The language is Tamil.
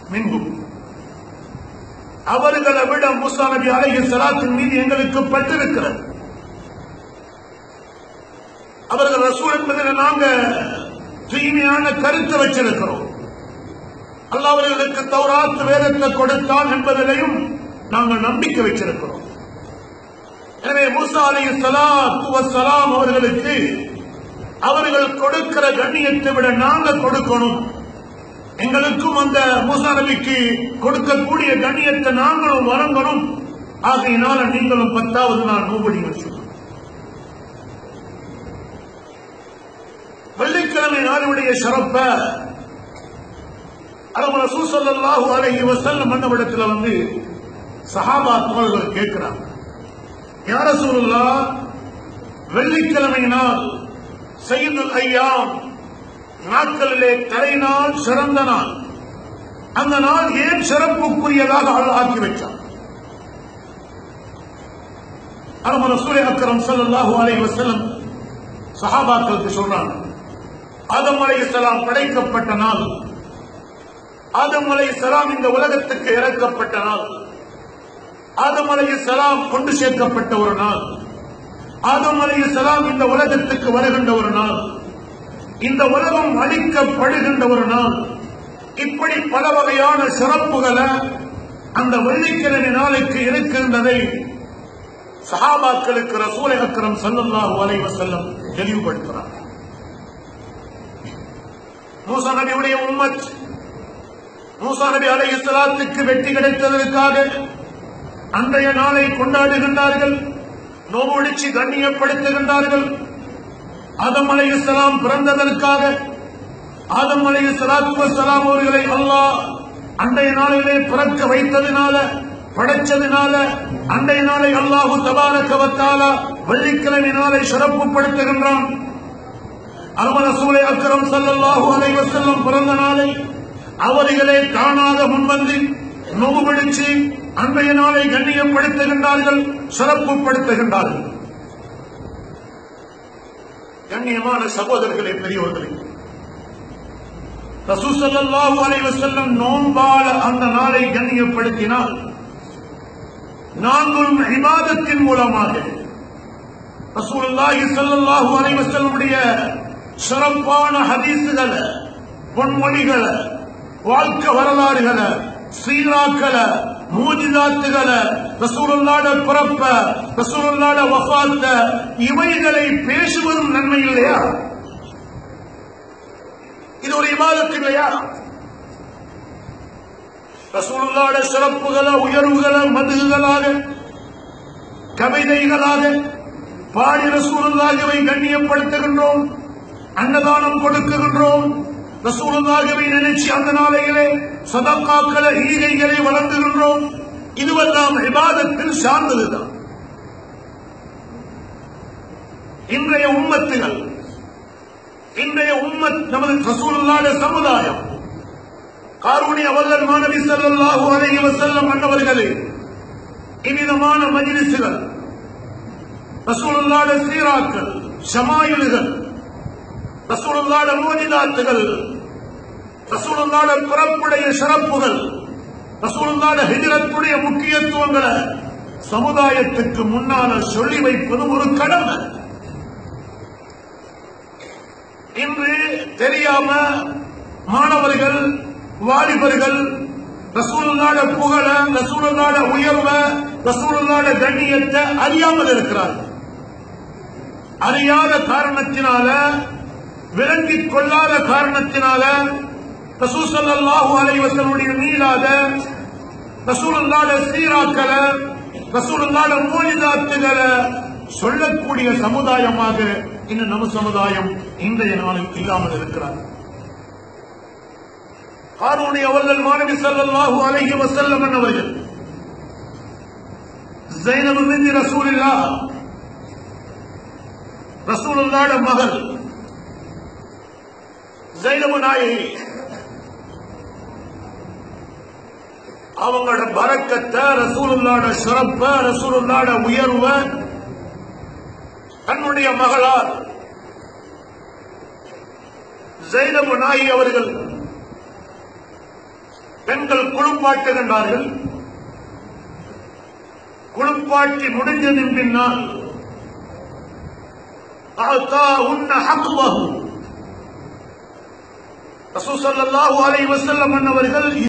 மின்கும் அவர்களை விட மூசா நபி அலைஹி ஸலாத்தின் மீது எங்களுக்கு பட்டிருக்கிறது அவர்கள் ரசூல் என்பதில் நாங்க தூய்மையான கருத்தை வச்சிருக்கிறோம் அல்லாஹ் அவர்களுக்கு தௌராத் வேதத்தை கொடுத்தான் என்பதிலையும் நாங்கள் நம்பிக்கை வச்சிருக்கிறோம் எனவே மூசா அலைஹி ஸலாத்து வஸ்ஸலாம் அவர்களுக்கு அவர்கள் கொடுக்கிற கண்ணியத்தை விட நாங்க கொடுக்கணும் எங்களுக்கும் அந்த மூசா நபிக்கு கொடுக்கக்கூடிய கண்ணியத்தை நாங்களும் வழங்கணும் ஆகையினால நீங்களும் பத்தாவது நாள் நோபடி வச்சுக்கணும் வெள்ளிக்கிழமை நாளுடைய சிறப்ப அவங்க சூசல்லாஹு அலைஹி வஸல்லம் மன்னவிடத்துல வந்து சஹாபா தோழர்கள் கேட்கிறாங்க யார சூழல்லா வெள்ளிக்கிழமை நாள் சையதுல் ஐயாம் நாட்களிலே தலை நாள் சிறந்த நாள் அந்த நாள் ஏன் சிறப்புக்குரியதாக அல்லாஹ் ஆக்கி வச்சார் நம்ம ரசூலை அக்கரம் ஸல்லல்லாஹு அலைஹி வஸல்லம் சஹாபாக்களுக்கு சொல்றாங்க ஆதம் அலைஹிஸ்ஸலாம் படைக்கப்பட்ட நாள் ஆதம் அலைஹிஸ்ஸலாம் இந்த உலகத்துக்கு இறக்கப்பட்ட நாள் ஆதம் அலைஹிஸ்ஸலாம் கொண்டு சேர்க்கப்பட்ட ஒரு நாள் ஆதம் அலைஹிஸ்ஸலாம் இந்த உலகத்துக்கு வருகின்ற ஒரு நாள் இந்த உலகம் அழிக்கப்படுகின்ற ஒரு நாள் இப்படி பல வகையான சிறப்புகளை அந்த வெள்ளிக்கிழமை நாளுக்கு இருக்கின்றதை சஹாபாக்களுக்கு ரசூலை அக்கரம் சல்லல்லாஹு அலைஹி வஸல்லம் தெளிவுபடுத்துறார் மூசா நபியுடைய உம்மத் மூசா நபி அலைஹி ஸலாத்துக்கு வெற்றி கிடைத்ததற்காக அன்றைய நாளை கொண்டாடுகின்றார்கள் நோவொடிச்சு கண்ணியப்படுத்துகின்றார்கள் ஆதம் அலைஹிஸ்ஸலாம் பிறந்ததற்காக ஆதம் அலைஹிஸ்ஸலாத்து வஸ்ஸலாம் அவர்களை அல்லாஹ் அன்றைய நாளிலே பிறக்க வைத்ததினால படைச்சதினால அன்றைய நாளை அல்லாஹு தபாரக வத்தாலா வெள்ளிக்கிழமை நாளை சிறப்புப்படுத்துகின்றான் அரும ரசூலை அக்ரம் ஸல்லல்லாஹு அலைஹி வஸல்லம் பிறந்த நாளை அவர்களே தானாக முன்வந்து நோவு பிடிச்சு அன்றைய நாளை கண்ணியப்படுத்துகின்றார்கள் சிறப்புப்படுத்துகின்றார்கள் கண்ணியமான சகோதரர்களே பெரியவர்களே ரசூசல்லாஹு அலைஹி வஸல்லம் நோன்பால அந்த நாளை கண்ணியப்படுத்தினால் நாங்களும் இபாதத்தின் மூலமாக ரசூலுல்லாஹி ஸல்லல்லாஹு அலைஹி வஸல்லமுடைய சிறப்பான ஹதீஸுகளை பொன்மொழிகளை வாழ்க்கை வரலாறுகளை சீராக்களை மூஜிதாத்துகளை ரசூலுல்லாட பிறப்ப ரசூலுல்லாட வஃபாத்த இவைகளை பேசுவதும் நன்மை இல்லையா இது ஒரு இபாதத்து இல்லையா ரசூலுல்லாட சிறப்புகளை உயர்வுகளை மதுகுகளாக கவிதைகளாக பாடி ரசூலுல்லாகவை கண்ணியப்படுத்துகின்றோம் அன்னதானம் கொடுக்குகின்றோம் ரசூலுல்லாகவை நினைச்சு அந்த நாளையிலே சதக்காக்களை ஈகைகளை வழங்குகின்றோம் இதுவெல்லாம் விவாதத்தில் சார்ந்ததுதான் இன்றைய உம்மத்துகள் இன்றைய உம்மத் நமது ரசூலுல்லாட சமுதாயம் காரூணி அவர்கள் மாணவி ஸல்லல்லாஹு அலைஹி வஸல்லம் அன்னவர்களே இனிதமான மஜ்லிஸ்கள் ரசூலுல்லாட சீராக்கள் ஷமாயில்கள் ரசூலுல்லாட மோஜிதாத்துகள் ரசூலுல்லாட பிறப்புடைய சிறப்புகள் ரசூலுல்லாட ஹிஜரத்துடைய முக்கியத்துவங்களை சமுதாயத்துக்கு முன்னால சொல்லி வைப்பது ஒரு கடமை இன்று தெரியாம மாணவர்கள் வாலிபர்கள் ரசூலுல்லாட புகழ ரசூலுல்லாட உயர்வ ரசூலுல்லாட கண்ணியத்தை அறியாமல் இருக்கிறார்கள் அறியாத காரணத்தினால விளங்கிக் கொள்ளாத காரணத்தினால ரசூசல்லாஹு அலைவசனுடைய மீளாத ரசூலுல்லாட சீராக்கள ரசூலுல்லாட மோஜிதாத்துகளை சொல்லக்கூடிய சமுதாயமாக இன்னும் நம்ம சமுதாயம் இன்றைய நாளில் இல்லாமல் இருக்கிறார் ஹாரூனி அவர்கள் மாணவி ஸல்லல்லாஹு அலைஹி வஸல்லம் அவர்கள் ஜைனப் பின்த் ரசூலுல்லா ரசூலுல்லாட மகள் ஜைனபு நாயகி அவங்களோட பரக்கத்தை ரசூலுல்லாட சிறப்ப ரசூலுல்லாட உயர்வ தன்னுடைய மகளார் ஜைனபு நாயகி அவர்கள் பெண்கள் குளிப்பாட்டுகின்றார்கள் குளிப்பாட்டி முடிஞ்சதின் பின்னால் அத்தா உன்ன ஹக்குவஹு ரசூல் ஸல்லல்லாஹு அலைஹி வஸல்லம் அவர்கள்